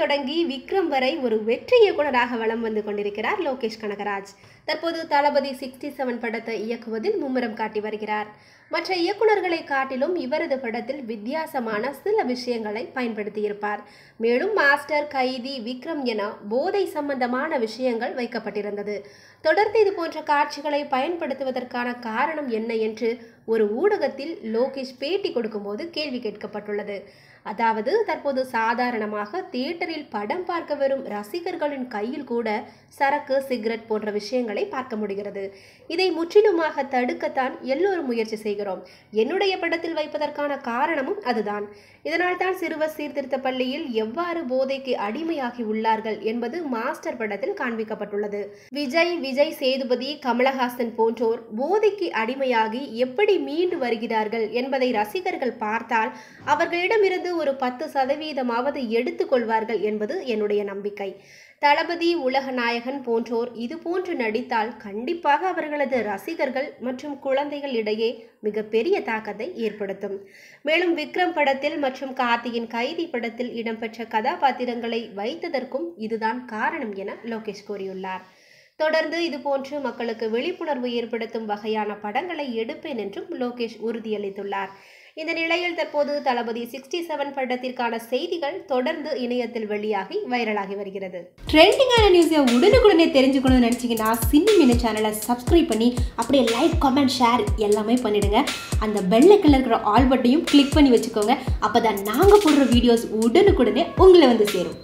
தொடங்கி விக்ரம் வரை ஒரு வெற்றி இயக்குனராக வலம் வந்து கொண்டிருக்கிறார் லோகேஷ் கனகராஜ் தற்போது தளபதி சிக்ஸ்டி செவன் படத்தை இயக்குவதில் மும்முரம் காட்டி வருகிறார் மற்ற இயக்குனர்களை காட்டிலும் இவரது படத்தில் வித்தியாசமான சில விஷயங்களை பயன்படுத்தியிருப்பார் மேலும் மாஸ்டர் கைதி விக்ரம் என போதை சம்பந்தமான விஷயங்கள் வைக்கப்பட்டிருந்தது தொடர்ந்து இது போன்ற காட்சிகளை பயன்படுத்துவதற்கான காரணம் என்ன என்று ஒரு ஊடகத்தில் லோகேஷ் பேட்டி கொடுக்கும்போது கேள்வி கேட்கப்பட்டுள்ளது அதாவது தற்போது சாதாரணமாக தியேட்டரில் படம் பார்க்க வரும் ரசிகர்களின் கையில் கூட சரக்கு சிகரெட் போன்ற விஷயங்களை பார்க்க முடிகிறது இதை முற்றிலுமாக தடுக்கத்தான் எல்லோரும் முயற்சி செய்கிறோம் என்னுடைய படத்தில் வைப்பதற்கான காரணமும் அதுதான் இதனால் தான் சிறுவர் சீர்திருத்த பள்ளியில் எவ்வாறு போதைக்கு அடிமையாகி உள்ளார்கள் என்பது மாஸ்டர் படத்தில் காண்பிக்கப்பட்டுள்ளது விஜய் விஜய் சேதுபதி கமலஹாசன் போன்றோர் போதைக்கு அடிமையாகி எப்படி மீண்டு வருகிறார்கள் என்பதை ரசிகர்கள் பார்த்தால் அவர்களிடமிருந்து ஒரு பத்து சதவீதமாவது எடுத்துக்கொள்வார்கள் என்பது என்னுடைய நம்பிக்கை தளபதி உலக நாயகன் போன்றோர் இது போன்று நடித்தால் கண்டிப்பாக அவர்களது ரசிகர்கள் மற்றும் குழந்தைகள் இடையே மிகப்பெரிய தாக்கத்தை ஏற்படுத்தும் மேலும் விக்ரம் படத்தில் மற்றும் கார்த்தியின் கைதி படத்தில் இடம்பெற்ற கதாபாத்திரங்களை வைத்ததற்கும் இதுதான் காரணம் என லோகேஷ் கூறியுள்ளார் தொடர்ந்து இதுபோன்று மக்களுக்கு விழிப்புணர்வு ஏற்படுத்தும் வகையான படங்களை எடுப்பேன் என்றும் லோகேஷ் உறுதியளித்துள்ளார் இந்த நிலையில் தற்போது தளபதி சிக்ஸ்டி செவன் படத்திற்கான செய்திகள் தொடர்ந்து இணையத்தில் வெளியாகி வைரலாகி வருகிறது ட்ரெண்டிங்கான நியூஸை உடனுக்குடனே தெரிஞ்சுக்கணும்னு நினச்சிங்கன்னா சின்னி மினி சேனலை சப்ஸ்கிரைப் பண்ணி அப்படியே லைக் கமெண்ட் ஷேர் எல்லாமே பண்ணிடுங்க அந்த பெல்லைக்கில் இருக்கிற ஆல் பட்டையும் கிளிக் பண்ணி வச்சுக்கோங்க அப்போ தான் நாங்கள் போடுற வீடியோஸ் உடனுக்குடனே உங்களை வந்து சேரும்